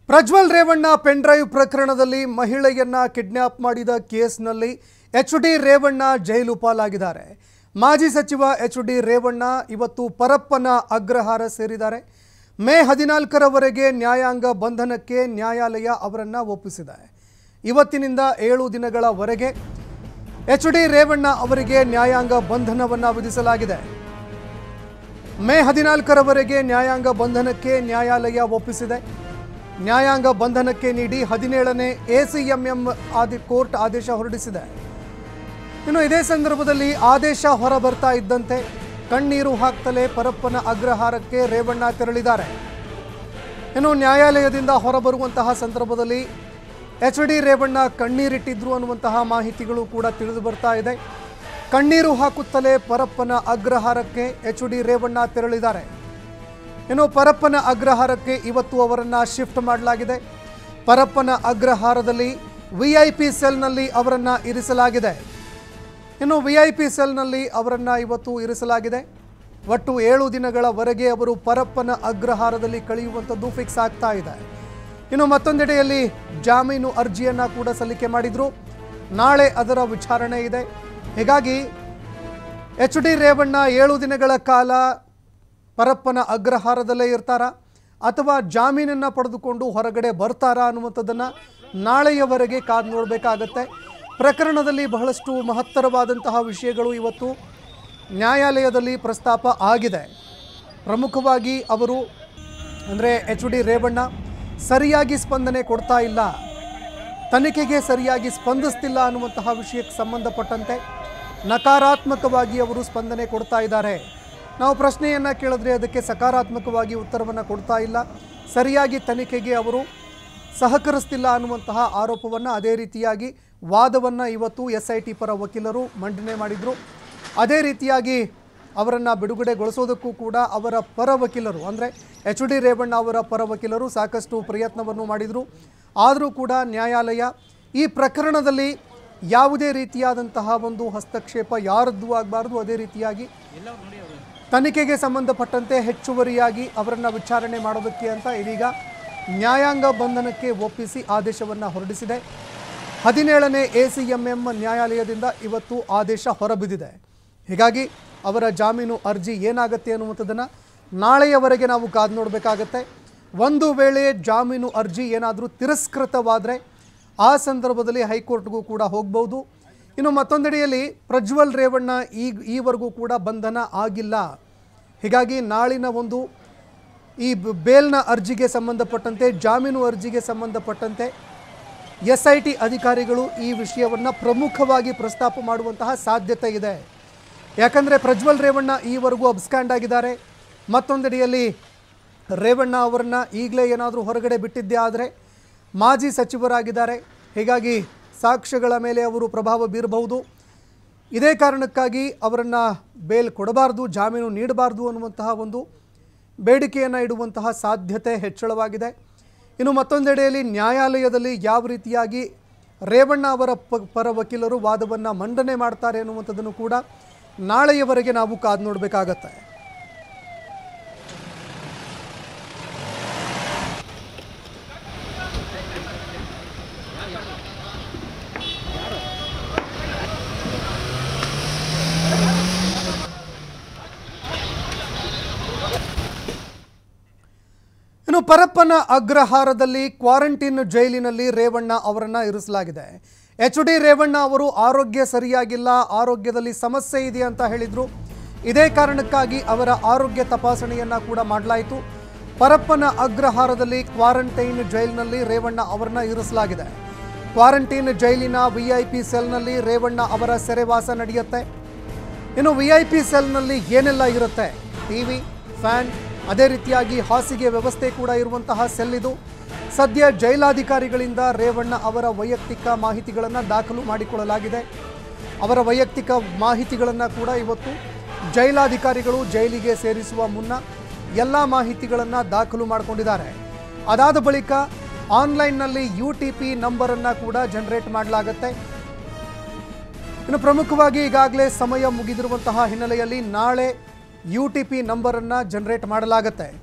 Prajwal Revanna pen drive ಪ್ರಕರಣದಲ್ಲಿ ಮಹಿಳೆಯನ್ನ kidnap ಮಾಡಿದ ಕೇಸ್ನಲ್ಲಿ ಎಚ್ ಡಿ ರೇವಣ್ಣ ಜೈಲು ಪಾಲಾಗಿದ್ದಾರೆ ಮಾಜಿ ಸಚಿವ ಎಚ್ ಡಿ ರೇವಣ್ಣ ಇವತ್ತು ಪರಪ್ಪನ ಅಗ್ರಹಾರ ಸೇರಿದ್ದಾರೆ ಮೇ ಹದಿನಾಲ್ಕರವರೆಗೆ ನ್ಯಾಯಾಂಗ ಬಂಧನಕ್ಕೆ ನ್ಯಾಯಾಲಯ ಅವರನ್ನು ಒಪ್ಪಿಸಿದೆ ಇವತ್ತಿನಿಂದ ಏಳು ದಿನಗಳವರೆಗೆ ಎಚ್ ಡಿ ರೇವಣ್ಣ ಅವರಿಗೆ ನ್ಯಾಯಾಂಗ ಬಂಧನವನ್ನು ವಿಧಿಸಲಾಗಿದೆ ಮೇ ಹದಿನಾಲ್ಕರವರೆಗೆ ನ್ಯಾಯಾಂಗ ಬಂಧನಕ್ಕೆ ನ್ಯಾಯಾಲಯ ಒಪ್ಪಿಸಿದೆ ನ್ಯಾಯಾಂಗ ಬಂಧನಕ್ಕೆ ನೀಡಿ ಹದಿನೇಳನೇ ಎಸಿಎಂಎಂ ಆದಿ ಕೋರ್ಟ್ ಆದೇಶ ಹೊರಡಿಸಿದೆ ಇನ್ನು ಇದೇ ಸಂದರ್ಭದಲ್ಲಿ ಆದೇಶ ಹೊರ ಬರ್ತಾ ಇದ್ದಂತೆ ಕಣ್ಣೀರು ಹಾಕ್ತಲೇ ಪರಪ್ಪನ ಅಗ್ರಹಾರಕ್ಕೆ ರೇವಣ್ಣ ತೆರಳಿದ್ದಾರೆ ಇನ್ನು ನ್ಯಾಯಾಲಯದಿಂದ ಹೊರಬರುವಂತಹ ಸಂದರ್ಭದಲ್ಲಿ ಎಚ್ ಡಿ ರೇವಣ್ಣ ಕಣ್ಣೀರಿಟ್ಟಿದ್ರು ಅನ್ನುವಂತಹ ಮಾಹಿತಿಗಳು ಕೂಡ ತಿಳಿದು ಬರ್ತಾ ಇದೆ ಕಣ್ಣೀರು ಹಾಕುತ್ತಲೇ ಪರಪ್ಪನ ಅಗ್ರಹಾರಕ್ಕೆ ಎಚ್ ಡಿ ರೇವಣ್ಣ ತೆರಳಿದ್ದಾರೆ ಇನ್ನು ಪರಪ್ಪನ ಅಗ್ರಹಾರಕ್ಕೆ ಇವತ್ತು ಅವರನ್ನ ಶಿಫ್ಟ್ ಮಾಡಲಾಗಿದೆ ಪರಪ್ಪನ ಅಗ್ರಹಾರದಲ್ಲಿ ವಿ ಐ ಪಿ ಸೆಲ್ನಲ್ಲಿ ಅವರನ್ನ ಇರಿಸಲಾಗಿದೆ ಇನ್ನು ವಿ ಐ ಪಿ ಸೆಲ್ನಲ್ಲಿ ಅವರನ್ನ ಇವತ್ತು ಇರಿಸಲಾಗಿದೆ ಒಟ್ಟು ಏಳು ದಿನಗಳವರೆಗೆ ಅವರು ಪರಪ್ಪನ ಅಗ್ರಹಾರದಲ್ಲಿ ಕಳೆಯುವಂಥದ್ದು ಫಿಕ್ಸ್ ಆಗ್ತಾ ಇದೆ ಇನ್ನು ಮತ್ತೊಂದೆಡೆಯಲ್ಲಿ ಜಾಮೀನು ಅರ್ಜಿಯನ್ನು ಕೂಡ ಸಲ್ಲಿಕೆ ಮಾಡಿದ್ರು ನಾಳೆ ಅದರ ವಿಚಾರಣೆ ಇದೆ ಹೀಗಾಗಿ ಎಚ್ ಡಿ ರೇವಣ್ಣ ಏಳು ದಿನಗಳ ಕಾಲ ಪರಪ್ಪನ ಅಗ್ರಹಾರದಲ್ಲೇ ಇರ್ತಾರಾ ಅಥವಾ ಜಾಮೀನನ್ನು ಪಡೆದುಕೊಂಡು ಹೊರಗಡೆ ಬರ್ತಾರಾ ಅನ್ನುವಂಥದ್ದನ್ನು ನಾಳೆಯವರೆಗೆ ಕಾದು ನೋಡಬೇಕಾಗತ್ತೆ ಪ್ರಕರಣದಲ್ಲಿ ಬಹಳಷ್ಟು ಮಹತ್ತರವಾದಂತಹ ವಿಷಯಗಳು ಇವತ್ತು ನ್ಯಾಯಾಲಯದಲ್ಲಿ ಪ್ರಸ್ತಾಪ ಆಗಿದೆ ಪ್ರಮುಖವಾಗಿ ಅವರು ಅಂದರೆ ಎಚ್ ಡಿ ರೇವಣ್ಣ ಸರಿಯಾಗಿ ಸ್ಪಂದನೆ ಕೊಡ್ತಾ ಇಲ್ಲ ತನಿಖೆಗೆ ಸರಿಯಾಗಿ ಸ್ಪಂದಿಸ್ತಿಲ್ಲ ಅನ್ನುವಂತಹ ವಿಷಯಕ್ಕೆ ಸಂಬಂಧಪಟ್ಟಂತೆ ನಕಾರಾತ್ಮಕವಾಗಿ ಅವರು ಸ್ಪಂದನೆ ಕೊಡ್ತಾ ಇದ್ದಾರೆ ನಾವು ಪ್ರಶ್ನೆಯನ್ನು ಕೇಳಿದ್ರೆ ಅದಕ್ಕೆ ಸಕಾರಾತ್ಮಕವಾಗಿ ಉತ್ತರವನ್ನು ಕೊಡ್ತಾ ಇಲ್ಲ ಸರಿಯಾಗಿ ತನಿಖೆಗೆ ಅವರು ಸಹಕರಿಸ್ತಿಲ್ಲ ಅನ್ನುವಂತಹ ಆರೋಪವನ್ನು ಅದೇ ರೀತಿಯಾಗಿ ವಾದವನ್ನು ಇವತ್ತು ಎಸ್ ಐ ಟಿ ಪರ ವಕೀಲರು ಮಂಡನೆ ಮಾಡಿದರು ಅದೇ ರೀತಿಯಾಗಿ ಅವರನ್ನು ಬಿಡುಗಡೆಗೊಳಿಸೋದಕ್ಕೂ ಕೂಡ ಅವರ ಪರ ವಕೀಲರು ಅಂದರೆ ಎಚ್ ಡಿ ರೇವಣ್ಣ ಅವರ ಪರ ವಕೀಲರು ಸಾಕಷ್ಟು ಪ್ರಯತ್ನವನ್ನು ಮಾಡಿದರು ಆದರೂ ಕೂಡ ನ್ಯಾಯಾಲಯ ಈ ಪ್ರಕರಣದಲ್ಲಿ ಯಾವುದೇ ರೀತಿಯಾದಂತಹ ಒಂದು ಹಸ್ತಕ್ಷೇಪ ಯಾರದ್ದು ಆಗಬಾರ್ದು ಅದೇ ರೀತಿಯಾಗಿ ತನಿಖೆಗೆ ಸಂಬಂಧಪಟ್ಟಂತೆ ಹೆಚ್ಚುವರಿಯಾಗಿ ಅವರನ್ನು ವಿಚಾರಣೆ ಮಾಡೋದಕ್ಕೆ ಅಂತ ಇದೀಗ ನ್ಯಾಯಾಂಗ ಬಂಧನಕ್ಕೆ ಒಪ್ಪಿಸಿ ಆದೇಶವನ್ನು ಹೊರಡಿಸಿದೆ ಹದಿನೇಳನೇ ಎ ಸಿ ಎಂ ಎಂ ನ್ಯಾಯಾಲಯದಿಂದ ಇವತ್ತು ಆದೇಶ ಹೊರಬಿದ್ದಿದೆ ಹೀಗಾಗಿ ಅವರ ಜಾಮೀನು ಅರ್ಜಿ ಏನಾಗುತ್ತೆ ಅನ್ನುವಂಥದ್ದನ್ನು ನಾಳೆಯವರೆಗೆ ನಾವು ಕಾದು ನೋಡಬೇಕಾಗತ್ತೆ ಒಂದು ವೇಳೆ ಜಾಮೀನು ಅರ್ಜಿ ಏನಾದರೂ ತಿರಸ್ಕೃತವಾದರೆ ಆ ಸಂದರ್ಭದಲ್ಲಿ ಹೈಕೋರ್ಟ್ಗೂ ಕೂಡ ಹೋಗ್ಬೋದು ಇನ್ನು ಮತ್ತೊಂದೆಡೆಯಲ್ಲಿ ಪ್ರಜ್ವಲ್ ರೇವಣ್ಣ ಈಗ ಈವರೆಗೂ ಕೂಡ ಬಂಧನ ಆಗಿಲ್ಲ ಹೀಗಾಗಿ ನಾಳಿನ ಒಂದು ಈ ಬ- ಬೇಲ್ನ ಅರ್ಜಿಗೆ ಸಂಬಂಧಪಟ್ಟಂತೆ ಜಾಮೀನು ಅರ್ಜಿಗೆ ಸಂಬಂಧಪಟ್ಟಂತೆ ಎಸ್ ಐ ಟಿ ಅಧಿಕಾರಿಗಳು ಈ ವಿಷಯವನ್ನು ಪ್ರಮುಖವಾಗಿ ಪ್ರಸ್ತಾಪ ಮಾಡುವಂತಹ ಸಾಧ್ಯತೆ ಇದೆ ಯಾಕಂದರೆ ಪ್ರಜ್ವಲ್ ರೇವಣ್ಣ ಈವರೆಗೂ ಅಬ್ಸ್ಕ್ಯಾಂಡ್ ಆಗಿದ್ದಾರೆ ಮತ್ತೊಂದೆಡೆಯಲ್ಲಿ ರೇವಣ್ಣ ಅವರನ್ನ ಈಗಲೇ ಏನಾದರೂ ಹೊರಗಡೆ ಬಿಟ್ಟಿದ್ದೇ ಆದರೆ ಮಾಜಿ ಸಚಿವರಾಗಿದ್ದಾರೆ ಹೀಗಾಗಿ ಸಾಕ್ಷ್ಯಗಳ ಮೇಲೆ ಅವರು ಪ್ರಭಾವ ಬೀರಬಹುದು ಇದೇ ಕಾರಣಕ್ಕಾಗಿ ಅವರನ್ನು ಬೇಲ್ ಕೊಡಬಾರ್ದು ಜಾಮೀನು ನೀಡಬಾರ್ದು ಅನ್ನುವಂತಹ ಒಂದು ಬೇಡಿಕೆಯನ್ನು ಇಡುವಂತಹ ಸಾಧ್ಯತೆ ಹೆಚ್ಚಳವಾಗಿದೆ ಇನ್ನು ಮತ್ತೊಂದೆಡೆಯಲ್ಲಿ ನ್ಯಾಯಾಲಯದಲ್ಲಿ ಯಾವ ರೀತಿಯಾಗಿ ರೇವಣ್ಣ ಅವರ ಪ ಪರ ವಕೀಲರು ವಾದವನ್ನು ಮಂಡನೆ ಮಾಡ್ತಾರೆ ಅನ್ನುವಂಥದ್ದನ್ನು ಕೂಡ ನಾಳೆಯವರೆಗೆ ನಾವು ಕಾದು ನೋಡಬೇಕಾಗತ್ತೆ ಇನ್ನು ಪರಪ್ಪನ ಅಗ್ರಹಾರದಲ್ಲಿ ಕ್ವಾರಂಟೈನ್ ಜೈಲಿನಲ್ಲಿ ರೇವಣ್ಣ ಅವರನ್ನ ಇರಿಸಲಾಗಿದೆ ಎಚ್ ಡಿ ರೇವಣ್ಣ ಅವರು ಆರೋಗ್ಯ ಸರಿಯಾಗಿಲ್ಲ ಆರೋಗ್ಯದಲ್ಲಿ ಸಮಸ್ಯೆ ಇದೆ ಅಂತ ಹೇಳಿದ್ರು ಇದೇ ಕಾರಣಕ್ಕಾಗಿ ಅವರ ಆರೋಗ್ಯ ತಪಾಸಣೆಯನ್ನ ಕೂಡ ಮಾಡಲಾಯಿತು ಪರಪ್ಪನ ಅಗ್ರಹಾರದಲ್ಲಿ ಕ್ವಾರಂಟೈನ್ ಜೈಲಿನಲ್ಲಿ ರೇವಣ್ಣ ಅವರನ್ನ ಇರಿಸಲಾಗಿದೆ ಕ್ವಾರಂಟೈನ್ ಜೈಲಿನ ವಿ ಐ ಪಿ ಸೆಲ್ನಲ್ಲಿ ರೇವಣ್ಣ ಅವರ ಸೆರೆವಾಸ ನಡೆಯುತ್ತೆ ಇನ್ನು ವಿ ಐ ಪಿ ಸೆಲ್ನಲ್ಲಿ ಏನೆಲ್ಲ ಇರುತ್ತೆ ಟಿ ವಿ ಫ್ಯಾನ್ ಅದೇ ರೀತಿಯಾಗಿ ಹಾಸಿಗೆ ವ್ಯವಸ್ಥೆ ಕೂಡ ಇರುವಂತಹ ಸೆಲ್ ಇದು ಸದ್ಯ ಜೈಲಾಧಿಕಾರಿಗಳಿಂದ ರೇವಣ್ಣ ಅವರ ವೈಯಕ್ತಿಕ ಮಾಹಿತಿಗಳನ್ನು ದಾಖಲು ಮಾಡಿಕೊಳ್ಳಲಾಗಿದೆ ಅವರ ವೈಯಕ್ತಿಕ ಮಾಹಿತಿಗಳನ್ನು ಕೂಡ ಇವತ್ತು ಜೈಲಾಧಿಕಾರಿಗಳು ಜೈಲಿಗೆ ಸೇರಿಸುವ ಮುನ್ನ ಎಲ್ಲ ಮಾಹಿತಿಗಳನ್ನು ದಾಖಲು ಮಾಡಿಕೊಂಡಿದ್ದಾರೆ ಅದಾದ ಬಳಿಕ ಆನ್ಲೈನ್ನಲ್ಲಿ ಯು ಟಿ ಪಿ ನಂಬರನ್ನು ಕೂಡ ಜನರೇಟ್ ಮಾಡಲಾಗುತ್ತೆ ಇನ್ನು ಪ್ರಮುಖವಾಗಿ ಈಗಾಗಲೇ ಸಮಯ ಮುಗಿದಿರುವಂತಹ ಹಿನ್ನೆಲೆಯಲ್ಲಿ ನಾಳೆ ಯು ಟಿ ಪಿ ನಂಬರನ್ನು ಜನರೇಟ್ ಮಾಡಲಾಗುತ್ತೆ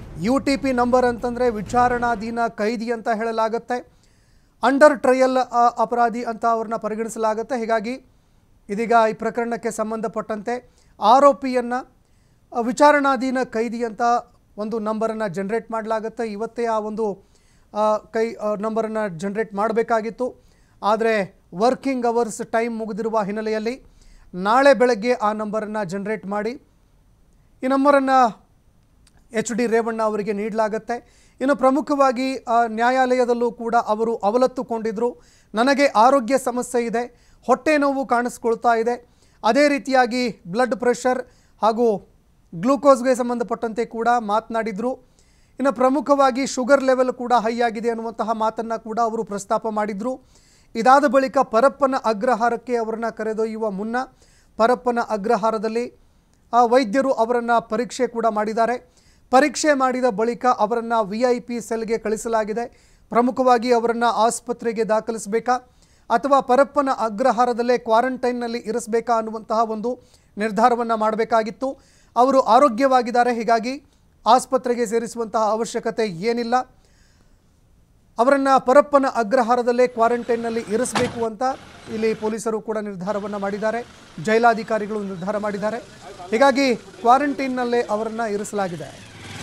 ಯು ಟಿ ಪಿ ನಂಬರ್ ಅಂತಂದರೆ ವಿಚಾರಣಾಧೀನ ಕೈದಿ ಅಂತ ಹೇಳಲಾಗುತ್ತೆ ಅಂಡರ್ ಟ್ರಯಲ್ ಆ, ಅಪರಾಧಿ ಅಂತ ಅವ್ರನ್ನ ಪರಿಗಣಿಸಲಾಗುತ್ತೆ ಹೀಗಾಗಿ ಇದೀಗ ಈ ಪ್ರಕರಣಕ್ಕೆ ಸಂಬಂಧಪಟ್ಟಂತೆ ಆರೋಪಿಯನ್ನು ವಿಚಾರಣಾಧೀನ ಕೈದಿ ಅಂತ ಒಂದು ನಂಬರನ್ನು ಜನ್ರೇಟ್ ಮಾಡಲಾಗುತ್ತೆ ಇವತ್ತೇ ಆ ಒಂದು ಆ, ಕೈ ನಂಬರನ್ನು ಜನ್ರೇಟ್ ಮಾಡಬೇಕಾಗಿತ್ತು ಆದರೆ ವರ್ಕಿಂಗ್ ಅವರ್ಸ್ ಟೈಮ್ ಮುಗಿದಿರುವ ಹಿನ್ನೆಲೆಯಲ್ಲಿ ನಾಳೆ ಬೆಳಗ್ಗೆ ಆ ನಂಬರನ್ನು ಜನ್ರೇಟ್ ಮಾಡಿ ಈ ನಂಬರನ್ನು ಎಚ್ ಡಿ ರೇವಣ್ಣ ಅವರಿಗೆ ನೀಡಲಾಗತ್ತೆ ಇನ್ನು ಪ್ರಮುಖವಾಗಿ ಆ, ನ್ಯಾಯಾಲಯದಲ್ಲೂ ಕೂಡ ಅವರು ಅವಲತ್ತುಕೊಂಡಿದ್ದರು ನನಗೆ ಆರೋಗ್ಯ ಸಮಸ್ಯೆ ಇದೆ ಹೊಟ್ಟೆ ನೋವು ಕಾಣಿಸ್ಕೊಳ್ತಾ ಇದೆ ಅದೇ ರೀತಿಯಾಗಿ ಬ್ಲಡ್ ಪ್ರೆಷರ್ ಹಾಗೂ ಗ್ಲೂಕೋಸ್ಗೆ ಸಂಬಂಧಪಟ್ಟಂತೆ ಕೂಡ ಮಾತನಾಡಿದರು ಇನ್ನು ಪ್ರಮುಖವಾಗಿ ಶುಗರ್ ಲೆವೆಲ್ ಕೂಡ ಹೈ ಆಗಿದೆ ಅನ್ನುವಂತಹ ಮಾತನ್ನು ಕೂಡ ಅವರು ಪ್ರಸ್ತಾಪ ಮಾಡಿದರು ಇದಾದ ಬಳಿಕ ಪರಪ್ಪನ ಅಗ್ರಹಾರಕ್ಕೆ ಅವರನ್ನ ಕರೆದೊಯ್ಯುವ ಮುನ್ನ ಪರಪ್ಪನ ಅಗ್ರಹಾರದಲ್ಲಿ ಆ ವೈದ್ಯರು ಅವರನ್ನು ಪರೀಕ್ಷೆ ಕೂಡ ಮಾಡಿದ್ದಾರೆ ಪರೀಕ್ಷೆ ಮಾಡಿದ ಬಳಿಕ ಅವರನ್ನು ವಿ ಐ ಪಿ ಸೆಲ್ಗೆ ಕಳಿಸಲಾಗಿದೆ ಪ್ರಮುಖವಾಗಿ ಅವರನ್ನು ಆಸ್ಪತ್ರೆಗೆ ದಾಖಲಿಸಬೇಕಾ ಅಥವಾ ಪರಪ್ಪನ ಅಗ್ರಹಾರದಲ್ಲೇ ಕ್ವಾರಂಟೈನ್ನಲ್ಲಿ ಇರಿಸಬೇಕಾ ಅನ್ನುವಂತಹ ಒಂದು ನಿರ್ಧಾರವನ್ನು ಮಾಡಬೇಕಾಗಿತ್ತು ಅವರು ಆರೋಗ್ಯವಾಗಿದ್ದಾರೆ ಹೀಗಾಗಿ ಆಸ್ಪತ್ರೆಗೆ ಸೇರಿಸುವಂತಹ ಅವಶ್ಯಕತೆ ಏನಿಲ್ಲ ಅವರನ್ನು ಪರಪ್ಪನ ಅಗ್ರಹಾರದಲ್ಲೇ ಕ್ವಾರಂಟೈನ್ನಲ್ಲಿ ಇರಿಸಬೇಕು ಅಂತ ಇಲ್ಲಿ ಪೊಲೀಸರು ಕೂಡ ನಿರ್ಧಾರವನ್ನು ಮಾಡಿದ್ದಾರೆ ಜೈಲಾಧಿಕಾರಿಗಳು ನಿರ್ಧಾರ ಮಾಡಿದ್ದಾರೆ ಹೀಗಾಗಿ ಕ್ವಾರಂಟೈನ್ನಲ್ಲೇ ಅವರನ್ನು ಇರಿಸಲಾಗಿದೆ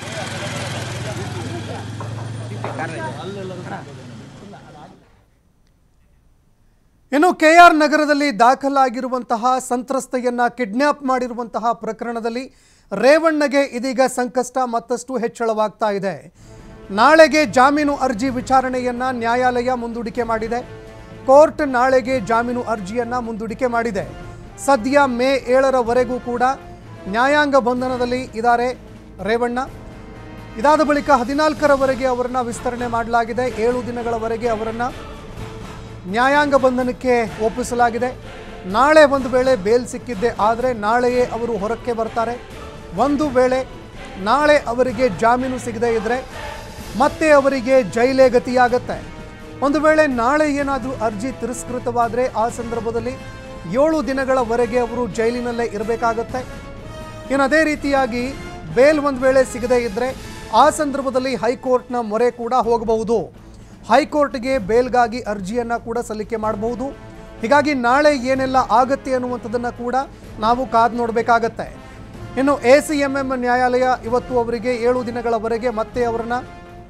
ಇನ್ನು ಕೆ ಆರ್ ನಗರದಲ್ಲಿ ದಾಖಲಾಗಿರುವಂತಹ ಸಂತ್ರಸ್ತೆಯನ್ನ ಕಿಡ್ನ್ಯಾಪ್ ಮಾಡಿರುವಂತಹ ಪ್ರಕರಣದಲ್ಲಿ ರೇವಣ್ಣಗೆ ಇದೀಗ ಸಂಕಷ್ಟ ಮತ್ತಷ್ಟು ಹೆಚ್ಚಳವಾಗ್ತಾ ಇದೆ ನಾಳೆಗೆ ಜಾಮೀನು ಅರ್ಜಿ ವಿಚಾರಣೆಯನ್ನ ನ್ಯಾಯಾಲಯ ಮುಂದೂಡಿಕೆ ಮಾಡಿದೆ ಕೋರ್ಟ್ ನಾಳೆಗೆ ಜಾಮೀನು ಅರ್ಜಿಯನ್ನ ಮುಂದೂಡಿಕೆ ಮಾಡಿದೆ ಸದ್ಯ ಮೇ ಏಳರವರೆಗೂ ಕೂಡ ನ್ಯಾಯಾಂಗ ಬಂಧನದಲ್ಲಿ ಇದ್ದಾರೆ ರೇವಣ್ಣ ಇದಾದ ಬಳಿಕ ಹದಿನಾಲ್ಕರವರೆಗೆ ಅವರನ್ನ ವಿಸ್ತರಣೆ ಮಾಡಲಾಗಿದೆ ಏಳು ದಿನಗಳವರೆಗೆ ಅವರನ್ನು ನ್ಯಾಯಾಂಗ ಬಂಧನಕ್ಕೆ ಒಪ್ಪಿಸಲಾಗಿದೆ ನಾಳೆ ಒಂದು ವೇಳೆ ಬೇಲ್ ಸಿಕ್ಕಿದ್ದೆ ಆದರೆ ನಾಳೆಯೇ ಅವರು ಹೊರಕ್ಕೆ ಬರ್ತಾರೆ ಒಂದು ವೇಳೆ ನಾಳೆ ಅವರಿಗೆ ಜಾಮೀನು ಸಿಗದೇ ಇದ್ದರೆ ಮತ್ತೆ ಅವರಿಗೆ ಜೈಲೇ ಗತಿಯಾಗತ್ತೆ ಒಂದು ವೇಳೆ ನಾಳೆ ಏನಾದರೂ ಅರ್ಜಿ ತಿರಸ್ಕೃತವಾದರೆ ಆ ಸಂದರ್ಭದಲ್ಲಿ ಏಳು ದಿನಗಳವರೆಗೆ ಅವರು ಜೈಲಿನಲ್ಲೇ ಇರಬೇಕಾಗತ್ತೆ ಇನ್ನು ಅದೇ ರೀತಿಯಾಗಿ ಬೇಲ್ ಒಂದು ವೇಳೆ ಸಿಗದೇ ಇದ್ದರೆ ಆ ಸಂದರ್ಭದಲ್ಲಿ ಹೈಕೋರ್ಟ್ನ ಮೊರೆ ಕೂಡ ಹೋಗಬಹುದು ಹೈಕೋರ್ಟ್ಗೆ ಬೇಲ್ಗಾಗಿ ಅರ್ಜಿಯನ್ನು ಕೂಡ ಸಲ್ಲಿಕೆ ಮಾಡಬಹುದು ಹೀಗಾಗಿ ನಾಳೆ ಏನೆಲ್ಲ ಆಗತ್ತೆ ಅನ್ನುವಂಥದ್ದನ್ನು ಕೂಡ ನಾವು ಕಾದು ನೋಡಬೇಕಾಗತ್ತೆ ಇನ್ನು ಎ ಸಿ ಎಂ ಎಂ ನ್ಯಾಯಾಲಯ ಇವತ್ತು ಅವರಿಗೆ ಏಳು ದಿನಗಳವರೆಗೆ ಮತ್ತೆ ಅವರನ್ನು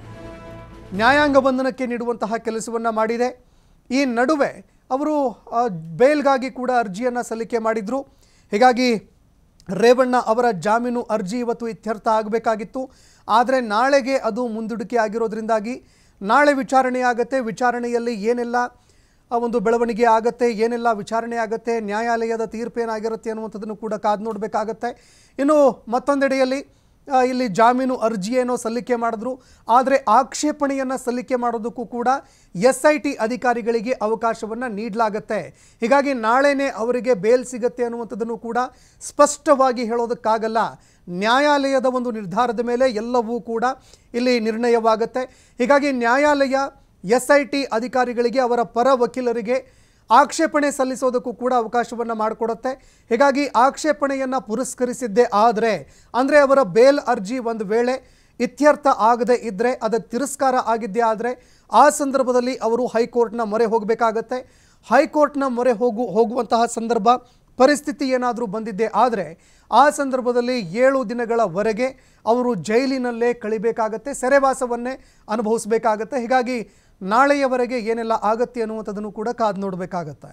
ನ್ಯಾಯಾಂಗ ಬಂಧನಕ್ಕೆ ನೀಡುವಂತಹ ಕೆಲಸವನ್ನು ಮಾಡಿದೆ ಈ ನಡುವೆ ಅವರು ಆ, ಬೇಲ್ಗಾಗಿ ಕೂಡ ಅರ್ಜಿಯನ್ನು ಸಲ್ಲಿಕೆ ಮಾಡಿದರು ಹೀಗಾಗಿ ರೇವಣ್ಣ ಅವರ ಜಾಮೀನು ಅರ್ಜಿ ಇವತ್ತು ಇತ್ಯರ್ಥ ಆಗಬೇಕಾಗಿತ್ತು ಆದರೆ ನಾಳೆಗೆ ಅದು ಮುಂದೂಡಿಕೆ ಆಗಿರೋದ್ರಿಂದಾಗಿ ನಾಳೆ ವಿಚಾರಣೆ ಆಗತ್ತೆ ವಿಚಾರಣೆಯಲ್ಲಿ ಏನೆಲ್ಲ ಆ ಒಂದು ಬೆಳವಣಿಗೆ ಆಗತ್ತೆ ಏನೆಲ್ಲ ವಿಚಾರಣೆ ಆಗತ್ತೆ ನ್ಯಾಯಾಲಯದ ತೀರ್ಪೇನಾಗಿರುತ್ತೆ ಅನ್ನುವಂಥದ್ದನ್ನು ಕೂಡ ಕಾದು ನೋಡಬೇಕಾಗತ್ತೆ ಇನ್ನು ಮತ್ತೊಂದೆಡೆಯಲ್ಲಿ ಆ, ಇಲ್ಲಿ ಜಾಮೀನು ಅರ್ಜಿ ಏನೋ ಸಲ್ಲಿಕೆ ಮಾಡಿದ್ರು ಆದರೆ ಆಕ್ಷೇಪಣೆಯನ್ನು ಸಲ್ಲಿಕೆ ಮಾಡೋದಕ್ಕೂ ಕೂಡ ಎಸ್ ಐ ಟಿ ಅಧಿಕಾರಿಗಳಿಗೆ ಅವಕಾಶವನ್ನು ನೀಡಲಾಗತ್ತೆ ಹೀಗಾಗಿ ನಾಳೆನೇ ಅವರಿಗೆ ಬೇಲ್ ಸಿಗತ್ತೆ ಅನ್ನುವಂಥದ್ದನ್ನು ಕೂಡ ಸ್ಪಷ್ಟವಾಗಿ ಹೇಳೋದಕ್ಕಾಗಲ್ಲ ನ್ಯಾಯಾಲಯದ ಒಂದು ನಿರ್ಧಾರದ ಮೇಲೆ ಎಲ್ಲವೂ ಕೂಡ ಇಲ್ಲಿ ನಿರ್ಣಯವಾಗುತ್ತೆ ಹೀಗಾಗಿ ನ್ಯಾಯಾಲಯ ಎಸ್ ಐ ಟಿ ಅಧಿಕಾರಿಗಳಿಗೆ ಅವರ ಪರ ವಕೀಲರಿಗೆ ಆಕ್ಷೇಪಣೆ ಸಲ್ಲಿಸೋದಕ್ಕೂ ಕೂಡ ಅವಕಾಶವನ್ನು ಮಾಡಿಕೊಡುತ್ತೆ ಹೀಗಾಗಿ ಆಕ್ಷೇಪಣೆಯನ್ನು ಪುರಸ್ಕರಿಸಿದ್ದೇ ಆದರೆ ಅಂದರೆ ಅವರ ಬೇಲ್ ಅರ್ಜಿ ಒಂದು ವೇಳೆ ಇತ್ಯರ್ಥ ಆಗದೆ ಇದ್ದರೆ ಅದು ತಿರಸ್ಕಾರ ಆಗಿದ್ದೇ ಆದರೆ ಆ ಸಂದರ್ಭದಲ್ಲಿ ಅವರು ಹೈಕೋರ್ಟ್ನ ಮೊರೆ ಹೋಗಬೇಕಾಗತ್ತೆ ಹೈಕೋರ್ಟ್ನ ಮೊರೆ ಹೋಗು ಹೋಗುವಂತಹ ಸಂದರ್ಭ ಪರಿಸ್ಥಿತಿ ಏನಾದರೂ ಬಂದಿದ್ದೇ ಆದರೆ ಆ ಸಂದರ್ಭದಲ್ಲಿ ಏಳು ದಿನಗಳವರೆಗೆ ಅವರು ಜೈಲಿನಲ್ಲೇ ಕಳಿಬೇಕಾಗತ್ತೆ ಸೆರೆವಾಸವನ್ನೇ ಅನುಭವಿಸಬೇಕಾಗತ್ತೆ ಹೀಗಾಗಿ ನಾಳೆಯವರೆಗೆ ಏನೆಲ್ಲ ಆಗತ್ತೆ ಅನ್ನುವಂಥದ್ದನ್ನು ಕೂಡ ಕಾದು ನೋಡಬೇಕಾಗತ್ತೆ